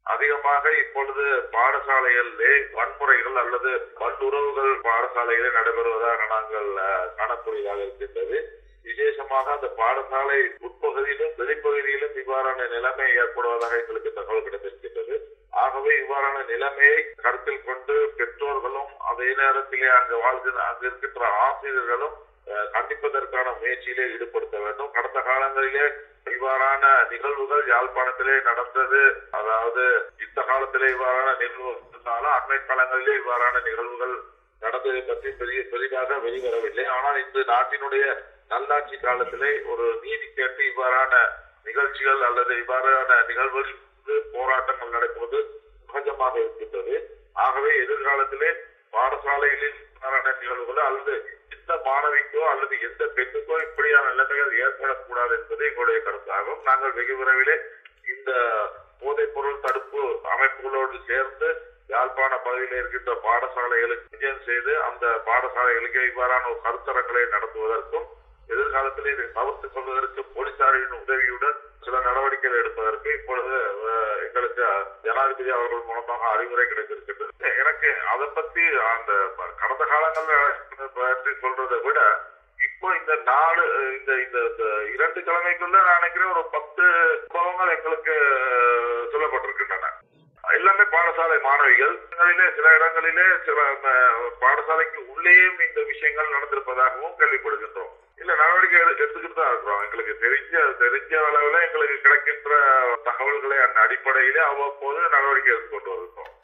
அதிகமாக இப்பொழுது பாடசாலைகளிலே வன்முறைகள் அல்லது வல்லுறவுகள் பாடசாலைகளில் நடைபெறுவதாக நாங்கள் அஹ், காணக்கூடியதாக இருக்கின்றது விசேஷமாக அந்த பாடசாலை உட்பகுதியிலும் வெளிப்பகுதியிலும் இவ்வாறான நிலைமை ஏற்படுவதாக எங்களுக்கு தகவல் கிடைத்திருக்கின்றது ஆகவே இவ்வாறான நிலைமையை கருத்தில் கொண்டு பெற்றோர்களும் அதே நேரத்திலே அங்கு வாழ்கிற அங்கு இருக்கின்ற ஆசிரியர்களும் அஹ், கண்டிப்பதற்கான முயற்சியிலே ஈடுபடுத்த வேண்டும் கடந்த காலங்களிலே இவ்வாறான நிகழ்வுகள் யாழ்ப்பாணத்திலே நடந்தது அதாவது இந்த காலத்திலே இவ்வாறான நிகழ்வுகள் இருந்தாலும் அண்மை காலங்களிலே இவ்வாறான நிகழ்வுகள் நடந்ததை பற்றி பெரிய பெரிதாக வெளிவரவில்லை ஆனால் இந்த நாட்டினுடைய நல்லாட்சி காலத்திலே ஒரு நீதி கேட்டு இவ்வாறான நிகழ்ச்சிகள் அல்லது இவ்வாறான நிகழ்வுகள் போராட்டங்கள் நடப்பது சகஜமாக இருக்கின்றது ஆகவே எதிர்காலத்திலே பாடசாலைகளில் இவ்வாறான நிகழ்வுகள் அல்லது எந்த மாணவிக்கோ அல்லது எந்த பெண்ணுக்கோ இப்படியான நிலைமைகள் ஏற்படக்கூடாது என்பது எங்களுடைய கருத்தாகும் நாங்கள் வெகு விரைவிலே இந்த போதைப் பொருள் தடுப்பு அமைப்புகளோடு சேர்ந்து யாழ்ப்பாண பகுதியில் இருக்கின்ற பாடசாலைகளுக்கு விஜயம் செய்து அந்த பாடசாலைகளுக்கு இவ்வாறான ஒரு கருத்தரங்களை நடத்துவதற்கும் எதிர்காலத்திலே இதை தவிர்த்துக் கொள்வதற்கு போலீசாரின் உதவியுடன் சில நடவடிக்கைகள் எடுப்பதற்கு இப்பொழுது அஹ், எங்களுக்கு ஜனாதிபதி அவர்கள் மூலமாக அறிவுரை கிடைத்திருக்கின்றது எனக்கு அதை பத்தி அந்த கடந்த காலங்கள்ல பற்றி சொல்றதை விட இப்போ இந்த நாலு இந்த இந்த இந்த இரண்டு கிழமைக்குள்ள நான் நினைக்கிறேன் ஒரு பத்து சம்பவங்கள் எங்களுக்கு அஹ், சொல்லப்பட்டிருக்கின்றன எல்லாமே பாடசாலை மாணவிகள் இடங்களிலே சில இடங்களிலே சில அஹ், பாடசாலைக்கு உள்ளேயும் இந்த விஷயங்கள் நடந்திருப்பதாகவும் கேள்விப்படுகின்றோம் இல்ல நடவடிக்கை எடு- எடுத்துக்கிட்டு தான் இருக்கிறோம் எங்களுக்கு தெரிஞ்ச தெரிஞ்ச அளவுல எங்களுக்கு கிடைக்கின்ற தகவல்களை அந்த அடிப்படையிலே அவ்வப்போது நடவடிக்கை எடுத்துக்கொண்டு வருகிறோம்